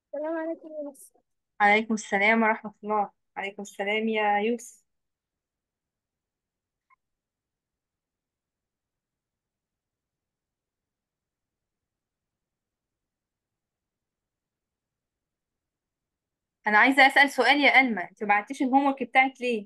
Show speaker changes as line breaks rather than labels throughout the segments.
السلام عليكم يا مس
عليكم السلام ورحمة الله عليكم السلام يا يوسف أنا عايزة أسأل سؤال يا ألما أنت بعتيش الهوم ورك بتاعك ليه؟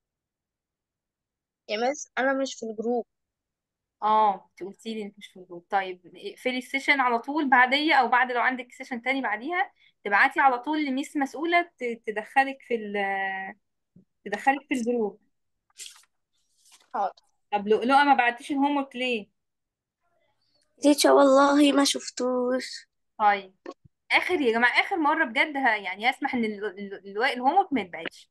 يا مس انا مش في الجروب
اه انت قلتي لي انت مش في الجروب طيب اقفلي السيشن على طول بعدية أو بعد لو عندك سيشن تاني بعديها تبعتي على طول لميس مسؤولة ت- تدخلك في ال تدخلك في الجروب
حاضر
طب لؤلؤة ما بعتيش الهوم ورك ليه؟
تيتشر والله ما شفتوش
طيب آخر يا جماعة آخر مرة بجد ه- يعني هسمح إن ال- ال- ال- الهوم ورك ما يتبعتش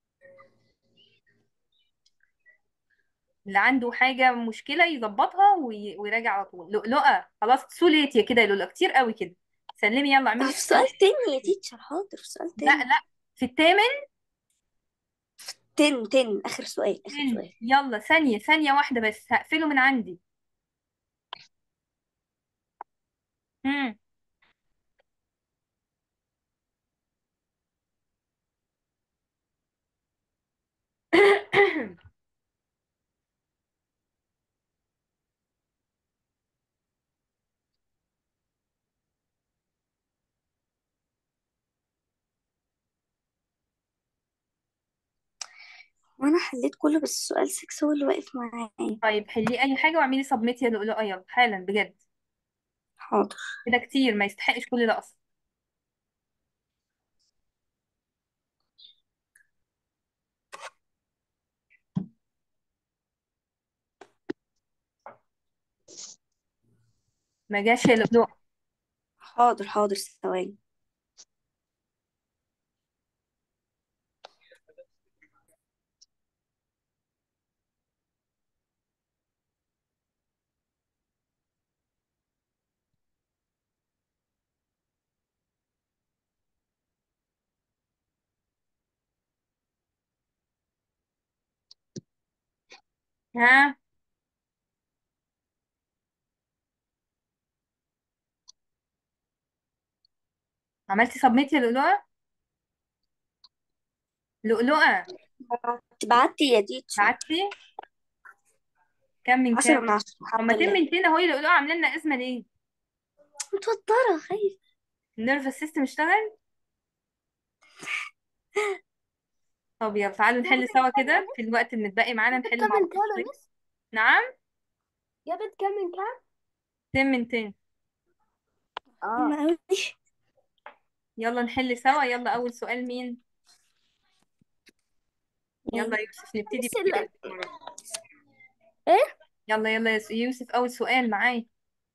اللي عنده حاجة مشكلة يظبطها وي... ويراجع على طول لؤلؤة خلاص سوليت يا كده يا لؤلؤة كتير قوي كده سلمي يلا
طب
اعملي
في سؤال
سكرين
تاني يا تيتشر حاضر في سؤال
لا
تاني
لا في الثامن
تن تن اخر سؤال اخر
تاني
سؤال
يلا ثانية ثانية واحدة بس هقفله من عندي مم.
وانا حليت كله بس السؤال 6 هو اللي واقف معايا
طيب حلي اي حاجة واعملي سبميت يا لؤلؤة يلا حالا بجد
حاضر
كده كتير ما يستحقش كل ده اصلا ما جاش يا لؤلؤة
حاضر حاضر ثواني
ها عملتي سبميت يا لؤلؤة لؤلؤة
بعتي يا تيتشر
بعتي كام من كام
10 من 10 الحمد
هما تم
لله
من تين اهو يا لؤلؤة عاملين لنا ازمة ليه
متوترة خايفة
النيرفس سيستم اشتغل طب يلا تعالوا
يا
نحل
بنت
سوا
كام يا
كده في
بنت
الوقت اللي متبقي معانا
يا بنت
نحل
كام
مع
من
بعض
كام يا
شوية
مس
نعم
يا بنت كام من كام
تم من تاني
اه أوي
يلا نحل سوا يلا أول سؤال مين يلا يا يوسف نبتدي
بس
بالكبير
ال...
المرة دي
ايه
يلا يلا يا يوسف أول سؤال معايا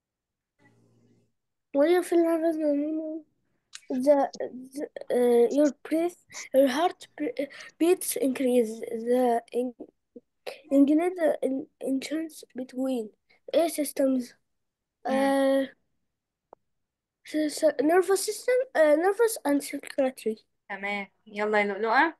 When you feel nervous, no, no, no. the, the uh, your breath, your heart bre- beats increase. The in, engine in, entrance between air systems,
مم.
uh, s- s- nervous system, uh, nervous and circulatory.
تمام يلا يا لؤلؤة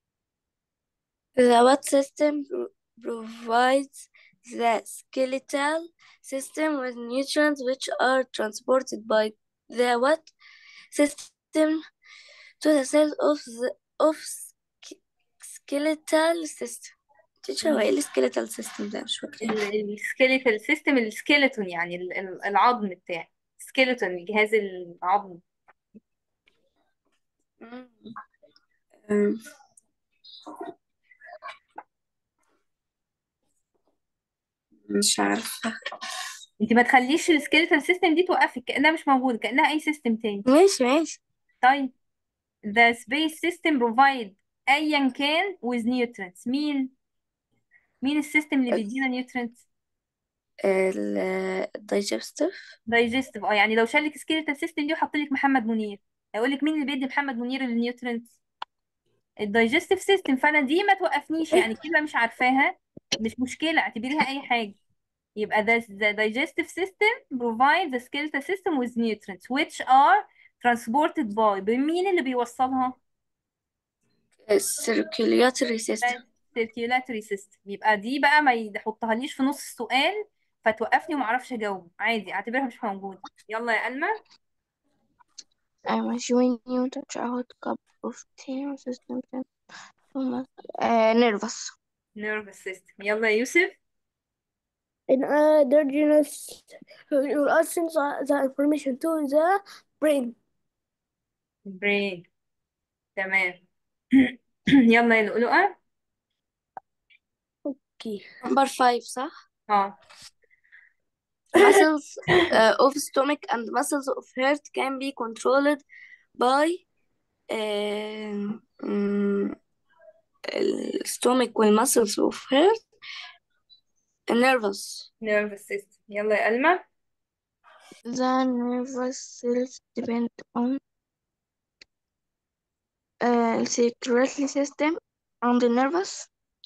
The what system pro- provides the skeletal system with nutrients which are transported by the what system to the cells of the of sk- skeletal system. تيجي هو ايه السكيلتال سيستم ده مش فاكرة
السكيليتال سيستم السكيلتون يعني ال- ال- العظم بتاعي سكيلتون الجهاز العظمي
أم، مش عارفة
انت ما تخليش السكيلتال سيستم دي توقفك كأنها مش موجودة كأنها أي سيستم تاني
ماشي ماشي
طيب the space system provide ايا كان with nutrients مين مين السيستم اللي بيدينا nutrients
ال digestive
digestive اه يعني لو شالك skeletal system دي وحط لك محمد منير هيقول لك مين اللي بيدي محمد منير النيوترينتس الدايجستيف سيستم فانا دي ما توقفنيش يعني كلمه مش عارفاها مش مشكله اعتبريها اي حاجه يبقى the, the digestive system provides the skeletal system with nutrients which are transported by بمين اللي بيوصلها
circulatory system
circulatory system يبقى دي بقى ما يحطهاليش في نص السؤال فتوقفني وما اعرفش اجاوب عادي اعتبرها مش موجوده يلا يا ألمى
آه ماشي when you touch a hot cup of tea your system can آه nervous
nervous system يلا يا يوسف
in a dirtiness you are sends the information to the brain
brain تمام يلا يا لؤلؤة
okay number five صح
اه
muscles uh, of stomach and muscles of heart can be controlled by um, um, stomach والmuscles of heart nervous
nervous system يلا يا ألمى
the nervous cells depend on uh, circulatory system on the nervous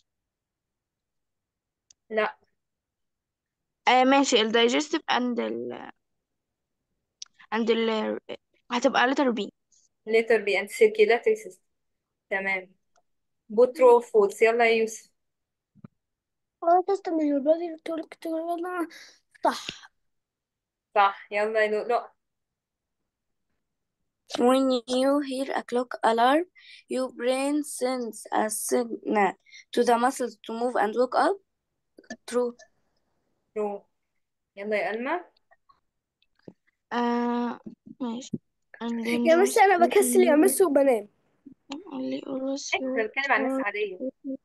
لا
آه ماشي ال digestive and ال and ال هتبقى letter B
letter B and circulatory system تمام both true or false يلا يا يوسف
all system in your body talk together صح
صح يلا يا لؤلؤ
when you hear a clock alarm your brain sends a signal to the muscles to move and wake up true
true يلا يا ألمى
آه ماشي and
يا مس انا بكسل يا مس وبنام
only always
احنا بنتكلم عن ناس عادية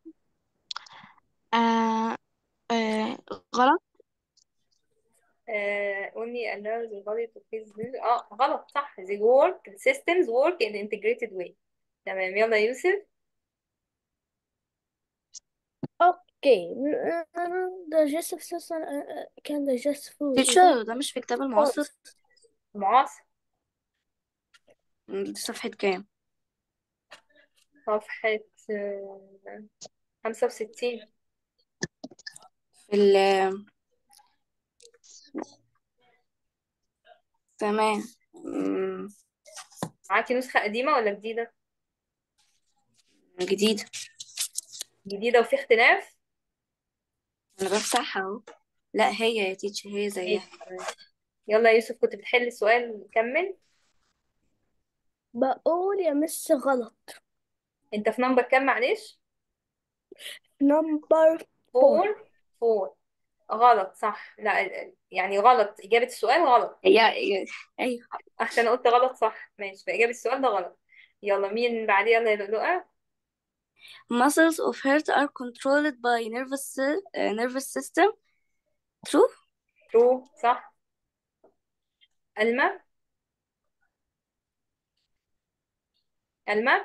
آه آه غلط
uh, only allows the body to feel this اه غلط صح they work the systems work in integrated way تمام يلا يا يوسف
اوكي digestive system can digest food
تيتشر ده مش في كتاب المعاصر
معاصر
دي صفحة كام
صفحة آه، خمسة وستين
في ال تمام مم،
معاكي نسخة قديمة ولا جديدة؟
جديد
جديدة وفي اختلاف؟
انا بفتحها اهو لا هي يا تيتشر هي زيها
تمام. يلا يا يوسف كنت بتحل السؤال كمل
بقول يا مس غلط
انت في نمبر كام معلش؟
نمبر
فور فور غلط صح لا يعني غلط إجابة السؤال غلط
هي هي- ايوه
عشان قلت غلط صح ماشي فإجابة السؤال ده غلط يلا مين اللي بعديه يلا يا لؤلؤة
muscles of heart are controlled by nervous sy- uh, nervous system true
ترو صح ألمى ألمى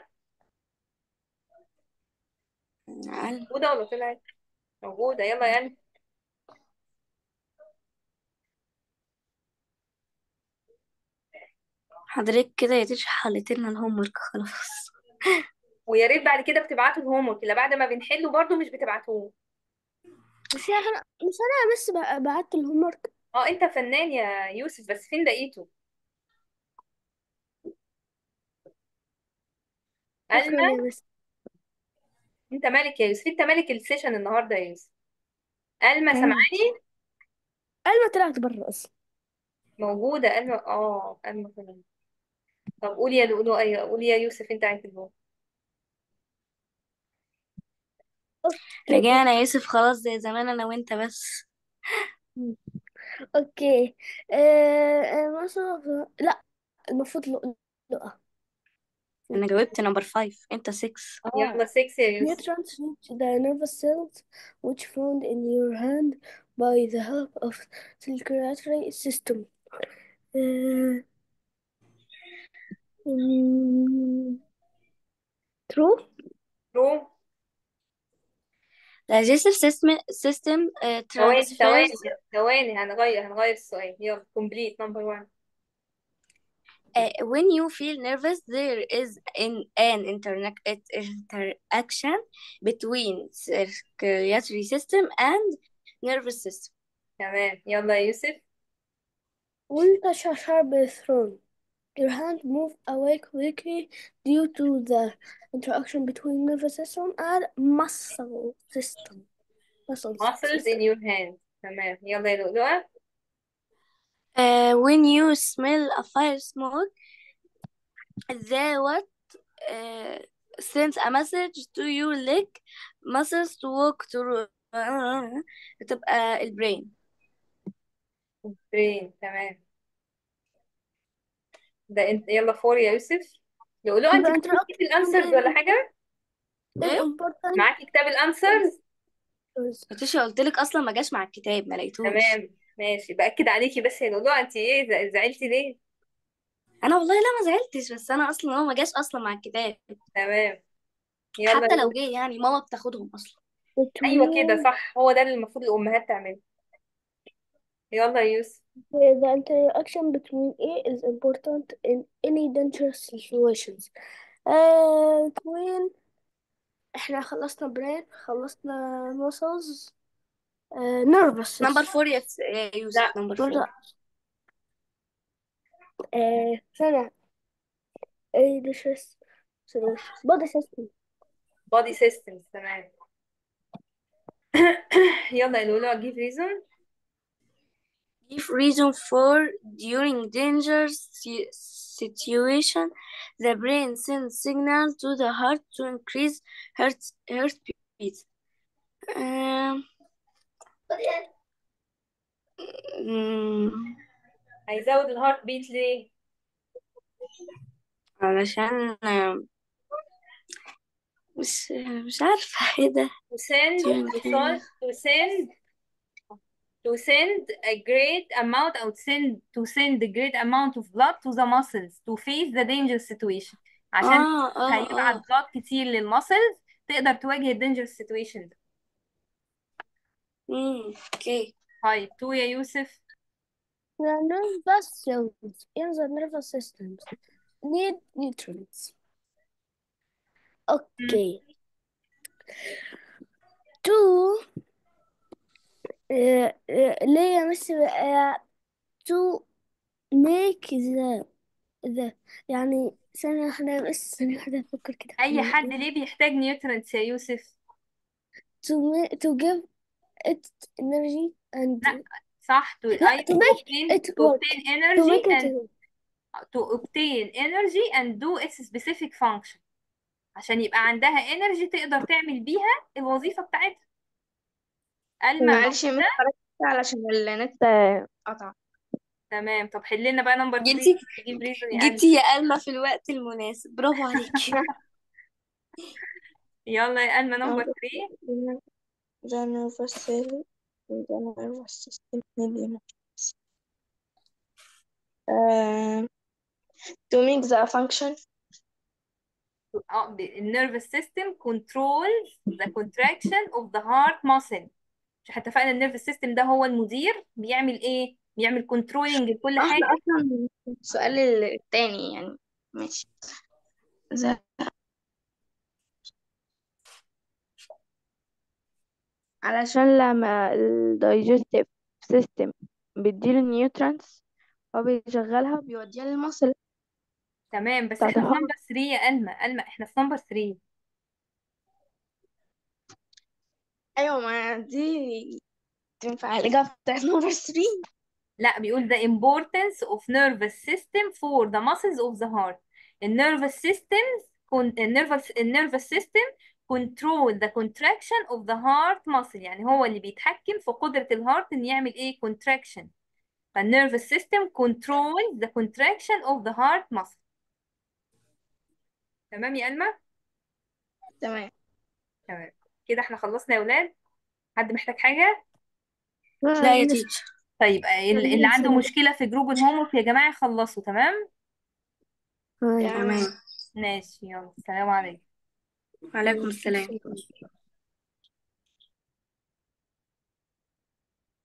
عال.
موجودة ولا طلعت موجودة يلا يا ألمى
حضرتك كده يا تيتشر حليت لنا الهوم ورك خلاص
ويا ريت بعد كده بتبعتوا الهوم ورك لا بعد ما بنحله برضو مش بتبعتوه
مش انا مش انا بس ب- بعت الهوم ورك
اه انت فنان يا يوسف بس فين لقيته
شكرا
ألمى
يا مس
انت مالك يا يوسف انت مالك السيشن النهارده يا يوسف ألمى
مم.
سامعاني
انا طلعت بره اصلا
موجودة ألمى اه ألمى كمان طب قولي يا لؤلؤة ايوه قولي يا يوسف انت عايز الهوم
رجعنا يا يوسف خلاص زي زمان انا وانت بس
اوكي آه مثلا لا المفروض لؤلؤة
انا جاوبت نمبر فايف انت 6
اه
يلا 6 يا يوسف
Nutrients reach the nervous cells which found in your hand by the help of circulatory system. Uh, mm, true?
ترو
digestive system system uh,
ثواني ثواني
transfers
ثواني هنغير هنغير السؤال يلا كومبليت نمبر 1
uh, when you feel nervous there is in an interna- interaction between circulatory system and nervous system
تمام يلا يا يوسف
When touch a sharp thorn, your hand move away quickly due to the interaction between nervous system and muscle system. Muscle
muscles
system.
in your hand تمام يلا يا لؤلؤة
uh, when you smell a fire smoke they what uh, sends a message to your leg muscles to walk through تبقى البرين
برين تمام ده انت يلا فور يا يوسف يقولوا انت
The
معاكي
interaction
كتاب الانسرز ولا
in
حاجة
ايه
important
معاكي كتاب الانسرز
متوشي قلت لك اصلا ما جاش مع الكتاب ما لقيتوش
تمام ماشي بأكد عليكي بس يا لولو انت ايه ز- زعلتي ليه
انا والله لا ما زعلتش بس انا اصلا هو ما جاش اصلا مع الكتاب
تمام يلا
حتى
يا
لو
يوسف
جه يعني ماما بتاخدهم اصلا
ايوه كده
between
صح هو ده اللي المفروض الامهات تعمله يلا يا يوسف
the interaction between A is important in any dangerous situations. Uh, between احنا خلصنا brain خلصنا muscles uh, nervous
نمبر
system
فور يا س- يا يوسف
لا
نمبر
برضه
فور
uh, ثانية A dangerous solutions body system
body systems تمام يلا يا لولو give reason
give reason for during dangerous si- situation the brain sends signal to the heart to increase heart heartbeat um, mm,
هيزود الهارت بيت ليه
علشان آم، مش مش عارفة ايه ده
to send
during
to
dangerous
send to send to send a great amount or send to send a great amount of blood to the muscles to face the dangerous situation عشان
اه اه
هيبعت
اه
blood كتير للمسلز تقدر تواجه ال dangerous situation ده
امم اوكي
طيب تو يا يوسف
the nervous cells in the nervous systems need nutrients
مم.
okay two uh, uh, ليه يا مس uh, to make the the يعني ثانية واحدة بس ثانية واحدة أفكر كده
اي
في
حد ليه بيحتاج nutrients يا يوسف
to ma- to give it energy and
لا صح to
لا
أيوة
to
to
make
obtain
it
to
work
obtain
to
energy
make it
and
work.
to obtain energy and do its specific function عشان يبقى عندها energy تقدر تعمل بيها الوظيفة بتاعتها ألمى
معلش يا مس
موجودة
حضرتك علشان النت قطع
تمام طب حل لنا بقى نمبر 3
جيتي
تجيب ريزون يا ألمى
جيتي يا ألمى في الوقت المناسب برافو عليكي
يلا يا ألمى نمبر 3
The nervous cell in the nervous system need energy. Uh, to make the function
اه النيرفس سيستم controls the contraction of the heart muscle مش احنا اتفقنا النيرفس سيستم ده هو المدير بيعمل ايه بيعمل كنترولنج لكل
احنا
حاجة
اصلا السؤال التاني يعني ماشي the علشان لما ال digestive system بيديله النيوترانس هو بيشغلها وبيوديها للمصل
تمام بس
بتاعت
احنا في
الهضم
نمبر 3 يا ألمى ألمى احنا في نمبر 3
ايوه ما دي تنفع الإجابة بتاعت نمبر 3
لا بيقول the importance of nervous system for the muscles of the heart النيرفس systems كون النيرفس النيرفس system control the contraction of the heart muscle يعني هو اللي بيتحكم في قدرة الهارت ان يعمل ايه contraction فالنيرفس system control the contraction of the heart muscle تمام يا ألمى
تمام
تمام كده احنا خلصنا يا ولاد حد محتاج حاجة
لا يا تيتشر
طيب ال- اللي عنده مشكلة في جروب الهومورك يا جماعة يخلصوا تمام
Hi.
تمام
ماشي يلا السلام عليكم
وعليكم السلام